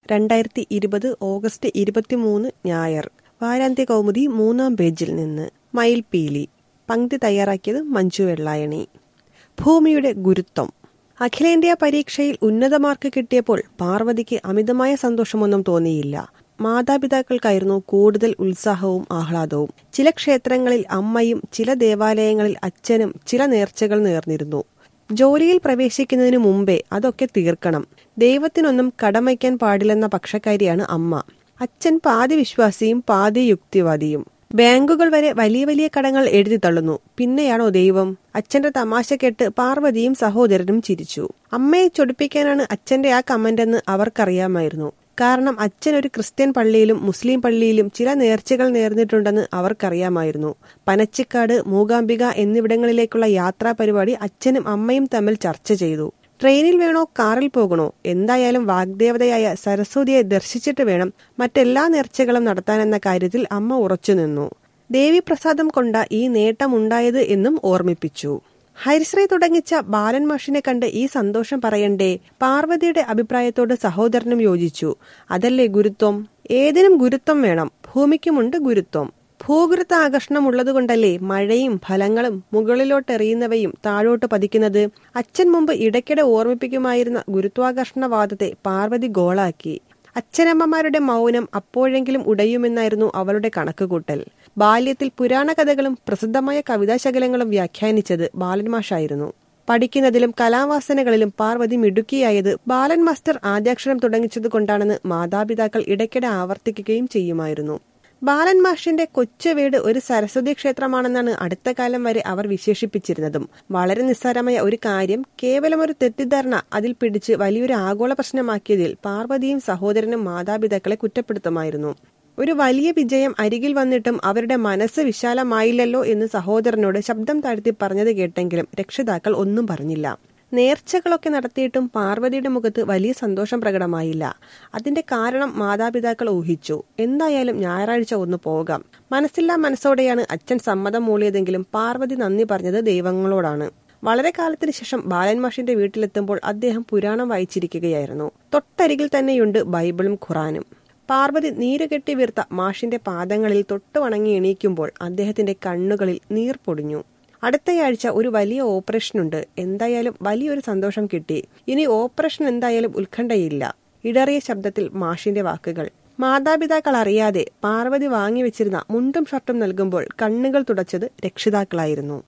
രണ്ടായിരത്തി ഇരുപത് ഓഗസ്റ്റ് ഇരുപത്തിമൂന്ന് ഞായർ വാരാന്ത്യ കൗമുദി മൂന്നാം പേജിൽ നിന്ന് മയിൽപീലി പങ്ക്തി തയ്യാറാക്കിയത് മഞ്ജു വെള്ളായണി ഭൂമിയുടെ ഗുരുത്വം അഖിലേന്ത്യാ പരീക്ഷയിൽ ഉന്നത മാർക്ക് കിട്ടിയപ്പോൾ പാർവതിക്ക് അമിതമായ സന്തോഷമൊന്നും തോന്നിയില്ല മാതാപിതാക്കൾക്കായിരുന്നു കൂടുതൽ ഉത്സാഹവും ആഹ്ലാദവും ചില ക്ഷേത്രങ്ങളിൽ അമ്മയും ചില ദേവാലയങ്ങളിൽ അച്ഛനും ചില നേർച്ചകൾ നേർന്നിരുന്നു ജോലിയിൽ പ്രവേശിക്കുന്നതിന് മുമ്പേ അതൊക്കെ തീർക്കണം ദൈവത്തിനൊന്നും കടമയ്ക്കാൻ പാടില്ലെന്ന പക്ഷക്കാരിയാണ് അമ്മ അച്ഛൻ പാതി വിശ്വാസിയും പാതി യുക്തിവാദിയും ബാങ്കുകൾ വരെ വലിയ വലിയ കടങ്ങൾ എഴുതി തള്ളുന്നു പിന്നെയാണോ ദൈവം അച്ഛന്റെ തമാശ കേട്ട് പാർവതിയും സഹോദരനും ചിരിച്ചു അമ്മയെ ചൊടിപ്പിക്കാനാണ് അച്ഛന്റെ ആ കമന്റ് എന്ന് അവർക്കറിയാമായിരുന്നു കാരണം അച്ഛൻ ഒരു ക്രിസ്ത്യൻ പള്ളിയിലും മുസ്ലിം പള്ളിയിലും ചില നേർച്ചകൾ നേർന്നിട്ടുണ്ടെന്ന് അവർക്കറിയാമായിരുന്നു പനച്ചിക്കാട് മൂകാംബിക എന്നിവിടങ്ങളിലേക്കുള്ള യാത്രാ പരിപാടി അച്ഛനും അമ്മയും തമ്മിൽ ചർച്ച ചെയ്തു ട്രെയിനിൽ വേണോ കാറിൽ പോകണോ എന്തായാലും വാഗ്ദേവതയായ സരസ്വതിയെ ദർശിച്ചിട്ട് വേണം മറ്റെല്ലാ നേർച്ചകളും നടത്താനെന്ന കാര്യത്തിൽ അമ്മ ഉറച്ചുനിന്നു ദേവിപ്രസാദം കൊണ്ട ഈ നേട്ടമുണ്ടായത് എന്നും ഓർമ്മിപ്പിച്ചു ഹരിശ്രീ തുടങ്ങിച്ച ബാലൻ മാഷിനെ കണ്ട് ഈ സന്തോഷം പറയണ്ടേ പാർവതിയുടെ അഭിപ്രായത്തോട് സഹോദരനും യോജിച്ചു അതല്ലേ ഗുരുത്വം ഏതിനും ഗുരുത്വം വേണം ഭൂമിക്കുമുണ്ട് ഗുരുത്വം ഭൂഗുരുത്ത ആകർഷണം ഉള്ളതുകൊണ്ടല്ലേ മഴയും ഫലങ്ങളും മുകളിലോട്ടെറിയുന്നവയും താഴോട്ട് പതിക്കുന്നത് അച്ഛൻ മുമ്പ് ഇടയ്ക്കിടെ ഓർമ്മിപ്പിക്കുമായിരുന്ന ഗുരുത്വാകർഷണവാദത്തെ പാർവതി ഗോളാക്കി അച്ഛനമ്മമാരുടെ മൗനം അപ്പോഴെങ്കിലും ഉടയുമെന്നായിരുന്നു അവളുടെ കണക്കുകൂട്ടൽ ബാല്യത്തിൽ പുരാണ കഥകളും പ്രസിദ്ധമായ കവിതാശകലങ്ങളും വ്യാഖ്യാനിച്ചത് ബാലൻമാഷായിരുന്നു പഠിക്കുന്നതിലും കലാവാസനകളിലും പാർവതി മിടുക്കിയായത് ബാലൻ മാസ്റ്റർ ആദ്യാക്ഷരം തുടങ്ങിച്ചത് കൊണ്ടാണെന്ന് മാതാപിതാക്കൾ ഇടയ്ക്കിടെ ആവർത്തിക്കുകയും ചെയ്യുമായിരുന്നു ബാലൻ മാഷിന്റെ കൊച്ചു വീട് ഒരു സരസ്വതി ക്ഷേത്രമാണെന്നാണ് അടുത്ത കാലം വരെ അവർ വിശേഷിപ്പിച്ചിരുന്നതും വളരെ നിസ്സാരമായ ഒരു കാര്യം കേവലം ഒരു തെറ്റിദ്ധാരണ അതിൽ പിടിച്ച് വലിയൊരു ആഗോള പ്രശ്നമാക്കിയതിൽ പാർവതിയും സഹോദരനും മാതാപിതാക്കളെ കുറ്റപ്പെടുത്തുമായിരുന്നു ഒരു വലിയ വിജയം അരികിൽ വന്നിട്ടും അവരുടെ മനസ്സ് വിശാലമായില്ലല്ലോ എന്ന് സഹോദരനോട് ശബ്ദം താഴ്ത്തി പറഞ്ഞത് കേട്ടെങ്കിലും രക്ഷിതാക്കൾ ഒന്നും പറഞ്ഞില്ല നേർച്ചകളൊക്കെ നടത്തിയിട്ടും പാർവതിയുടെ മുഖത്ത് വലിയ സന്തോഷം പ്രകടമായില്ല അതിന്റെ കാരണം മാതാപിതാക്കൾ ഊഹിച്ചു എന്തായാലും ഞായറാഴ്ച ഒന്ന് പോകാം മനസ്സില്ലാ മനസ്സോടെയാണ് അച്ഛൻ സമ്മതം മൂളിയതെങ്കിലും പാർവതി നന്ദി പറഞ്ഞത് ദൈവങ്ങളോടാണ് വളരെ കാലത്തിന് ശേഷം ബാലൻമാഷിന്റെ വീട്ടിലെത്തുമ്പോൾ അദ്ദേഹം പുരാണം വായിച്ചിരിക്കുകയായിരുന്നു തൊട്ടരികിൽ തന്നെയുണ്ട് ബൈബിളും ഖുറാനും പാർവതി നീരുകെട്ടി വീർത്ത മാഷിന്റെ പാദങ്ങളിൽ തൊട്ടു വണങ്ങി എണീക്കുമ്പോൾ അദ്ദേഹത്തിന്റെ കണ്ണുകളിൽ നീർ പൊടിഞ്ഞു അടുത്തയാഴ്ച ഒരു വലിയ ഓപ്പറേഷൻ ഉണ്ട് എന്തായാലും വലിയൊരു സന്തോഷം കിട്ടി ഇനി ഓപ്പറേഷൻ എന്തായാലും ഉത്കണ്ഠയില്ല ഇടറിയ ശബ്ദത്തിൽ മാഷിന്റെ വാക്കുകൾ മാതാപിതാക്കൾ അറിയാതെ പാർവതി വാങ്ങിവെച്ചിരുന്ന മുണ്ടും ഷർട്ടും നൽകുമ്പോൾ കണ്ണുകൾ തുടച്ചത് രക്ഷിതാക്കളായിരുന്നു